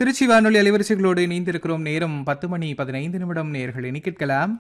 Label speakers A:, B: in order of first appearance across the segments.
A: திருச்சி வானொலி அலைவரிசைகளோடு இணைந்திருக்கிறோம் நேரம் பத்து மணி பதினைந்து நிமிடம் நேர்கள் இனி கேட்கலாம்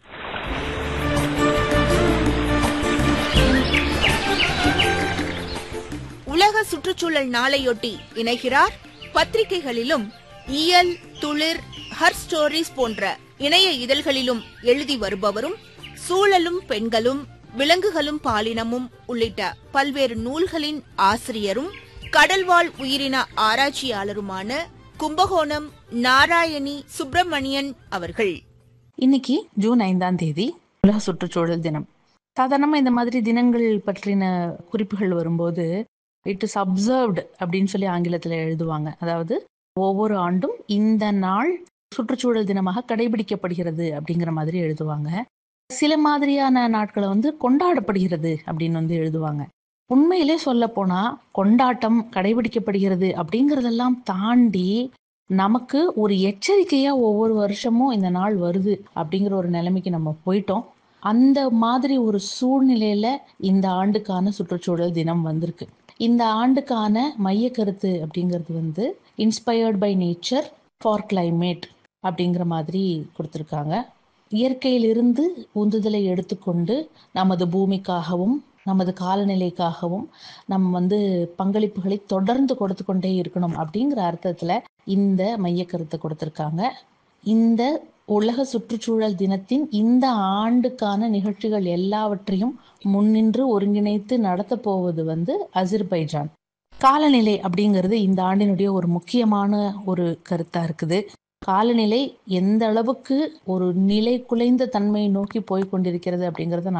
B: உலக சுற்றுச்சூழல் நாளையொட்டி இணைகிறார் பத்திரிகைகளிலும் இயல் துளிர் ஹர் ஸ்டோரிஸ் போன்ற இணைய இதழ்களிலும் எழுதி வருபவரும் சூழலும் பெண்களும் விலங்குகளும் பாலினமும் உள்ளிட்ட பல்வேறு நூல்களின் ஆசிரியரும் கடல்வாழ் உயிரின ஆராய்ச்சியாளருமான கும்பகோணம் நாராயணி சுப்பிரமணியன் அவர்கள்
C: இன்னைக்கு ஜூன் ஐந்தாம் தேதி உலக சுற்றுச்சூழல் தினம் சாதாரணமா இந்த மாதிரி தினங்கள் பற்றின குறிப்புகள் வரும்போது இட் இஸ் அப்சர்வ்டு அப்படின்னு சொல்லி ஆங்கிலத்துல எழுதுவாங்க அதாவது ஒவ்வொரு ஆண்டும் இந்த நாள் சுற்றுச்சூழல் தினமாக கடைபிடிக்கப்படுகிறது அப்படிங்கிற மாதிரி எழுதுவாங்க சில மாதிரியான நாட்களை வந்து கொண்டாடப்படுகிறது அப்படின்னு வந்து எழுதுவாங்க உண்மையிலே சொல்ல போனா கொண்டாட்டம் கடைபிடிக்கப்படுகிறது அப்படிங்கறதெல்லாம் தாண்டி நமக்கு ஒரு எச்சரிக்கையா ஒவ்வொரு வருஷமும் இந்த நாள் வருது அப்படிங்கிற ஒரு நிலைமைக்கு நம்ம போயிட்டோம் அந்த மாதிரி ஒரு சூழ்நிலையில இந்த ஆண்டுக்கான சுற்றுச்சூழல் தினம் வந்திருக்கு இந்த ஆண்டுக்கான மைய கருத்து அப்படிங்கிறது வந்து inspired by nature for climate அப்படிங்கிற மாதிரி கொடுத்துருக்காங்க இயற்கையிலிருந்து உந்துதலை எடுத்துக்கொண்டு நமது பூமிக்காகவும் நமது காலநிலைக்காகவும் நம்ம வந்து பங்களிப்புகளை தொடர்ந்து கொடுத்து கொண்டே இருக்கணும் அப்படிங்கிற அர்த்தத்துல இந்த மைய கருத்தை கொடுத்திருக்காங்க இந்த உலக சுற்றுச்சூழல் தினத்தின் இந்த ஆண்டுக்கான நிகழ்ச்சிகள் எல்லாவற்றையும் முன்னின்று ஒருங்கிணைத்து நடத்த போவது வந்து அசிர்பைஜான் காலநிலை அப்படிங்கிறது இந்த ஆண்டினுடைய ஒரு முக்கியமான ஒரு கருத்தா இருக்குது காலநிலை எந்த அளவுக்கு ஒரு நிலை குலைந்த தன்மையை நோக்கி போய் கொண்டிருக்கிறது அப்படிங்கறத